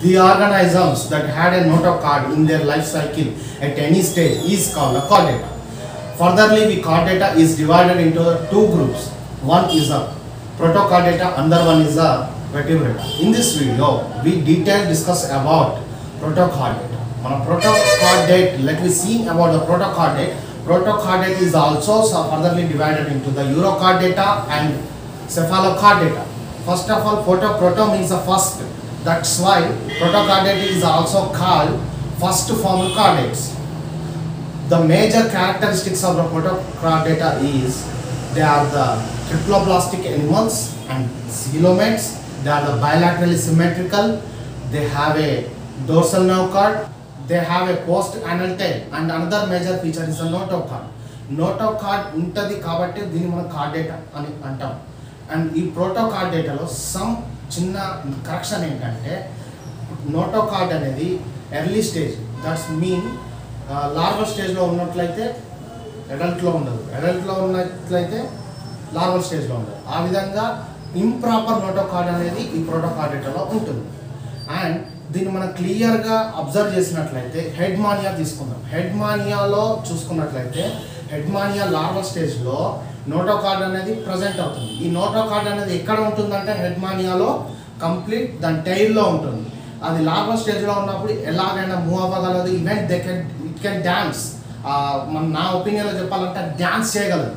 the organisms that had a notocard in their life cycle at any stage is called a chordata. Furtherly, the chordata is divided into two groups. One is a protochordata, another one is a vertebrata. In this video, we detail discuss about protochordata. మన protochordate, let me see about the protochordate. Protochordate is also so furtherly divided into the urochordata and cephalochordata. First of all, proto, proto means the first. That's why protochordate is also called first form chordates. The major characteristics of the protochordata is they are the triploblastic animals and coelomates. They are the bilaterally symmetrical. They have a dorsal nerve cord. They have a post anal tail. And another major feature is the notocard. Notochord ఉంటుంది కాబట్టి దీన్ని మనం Chordata అని అంటాం and ఈ ప్రోటోకార్డ్ డేటాలో some చిన్న correction ఏంటంటే నోటోకార్డ్ అనేది early stage that's mean larval స్టేజ్లో ఉన్నట్లయితే అడల్ట్లో ఉండదు అడల్ట్లో ఉన్నట్లయితే లార్వల్ స్టేజ్లో ఉండదు ఆ విధంగా ఇంప్రాపర్ నోటోకార్డ్ అనేది ఈ ప్రోటోకార్డ్ డేటాలో ఉంటుంది అండ్ దీన్ని మనం క్లియర్గా అబ్జర్వ్ చేసినట్లయితే హెడ్ మానియా తీసుకుందాం హెడ్ మానియాలో చూసుకున్నట్లయితే హెడ్ మానియా లార్వల్ స్టేజ్లో నోటోకార్డ్ అనేది ప్రజెంట్ అవుతుంది ఈ నోటోకార్డ్ అనేది ఎక్కడ ఉంటుందంటే హెడ్ మానియాలో కంప్లీట్ దాని టైర్లో ఉంటుంది అది లార్వల్ స్టేజ్లో ఉన్నప్పుడు ఎలాగైనా మూవ్ అవ్వగలదు even they can it can dance మన నా ఒపీనియన్లో చెప్పాలంటే డ్యాన్స్ చేయగలదు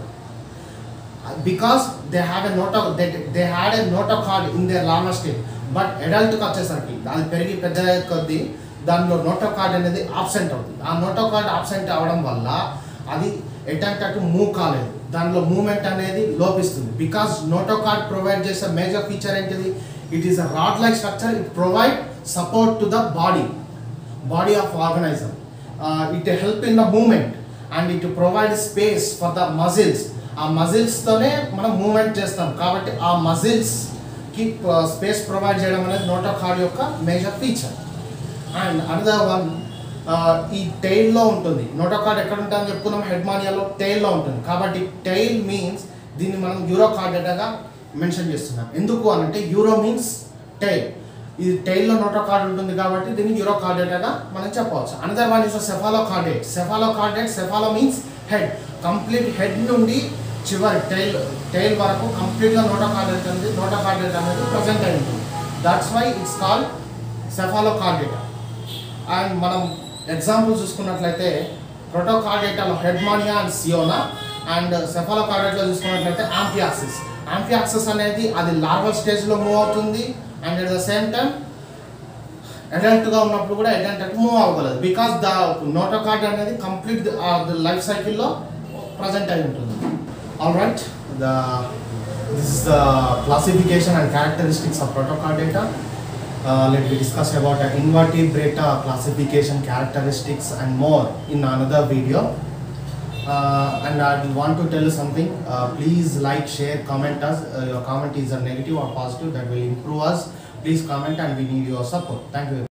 because they have a noto they they had a notochord in their larval stage but అడల్ట్కి వచ్చేసరికి అది పెరిగి పెద్ద కొద్దీ దానిలో నోటో కార్డ్ అనేది ఆబ్సెంట్ అవుతుంది ఆ నోటో కార్డ్ ఆబ్సెంట్ అవడం వల్ల అది ఎటంటే మూవ్ కాలేదు దానిలో మూమెంట్ అనేది లోపిస్తుంది బికాస్ నోటో కార్డ్ ప్రొవైడ్ చేసే మేజర్ ఫీచర్ ఏంటిది it is a rod like structure it provide support to the body body of organism it help in the movement and it provide space for the muscles ఆ మజిల్స్తోనే మనం moment చేస్తాం కాబట్టి ఆ మజిల్స్కి space provide చేయడం అనేది notochord యొక్క major feature and another one ఈ టైల్లో ఉంటుంది నోటో కార్డ్ ఎక్కడ ఉంటుందని చెప్పుకున్నాం హెడ్ మానియాలో టైల్లో ఉంటుంది కాబట్టి టైల్ మీన్స్ దీన్ని మనం యూరో కార్డేటాగా మెన్షన్ చేస్తున్నాం ఎందుకు అనంటే యూరో మీన్స్ టైల్ ఇది టైల్లో నోటో కార్డ్ ఉంటుంది కాబట్టి దీన్ని యూరో కార్డేటాగా మనం చెప్పవచ్చు another one is cephalochordate cephalochordate cephalo means head complete head నుండి చివరి టైల్ టైల్ వరకు కంప్లీట్గా నోటో కార్డేట్ అనేది నోటో కార్డేట్ అనేది ప్రజెంట్ అయి ఉంటుంది that's why it's called cephalochordata and మనం ఎగ్జాంపుల్ చూసుకున్నట్లయితే ప్రోటోకార్డేటాలో హెడ్మానియా అండ్ సియోనా అండ్ సెఫాలోకార్డేట్లో చూసుకున్నట్లయితే ఆంఫియాక్సిస్ ఆంఫియాక్సిస్ అనేది అది లార్వల్ స్టేజ్లో మూవ్ అవుతుంది and at the same time అడల్ట్గా ఉన్నప్పుడు కూడా అడల్ట్ మూవ్ అవ్వగలదు బికాస్ ద నోటోకార్డ్ అనేది కంప్లీట్ ద లైఫ్ సైకిల్లో ప్రజెంట్ అయి ఉంటుంది all right the this is the classification and characteristics of protochordata uh, let me discuss about uh, invertebrata classification characteristics and more in another video uh, and I want to tell you something uh, please like share comment us uh, your comment is a negative or positive that will improve us please comment and we need your support thank you very much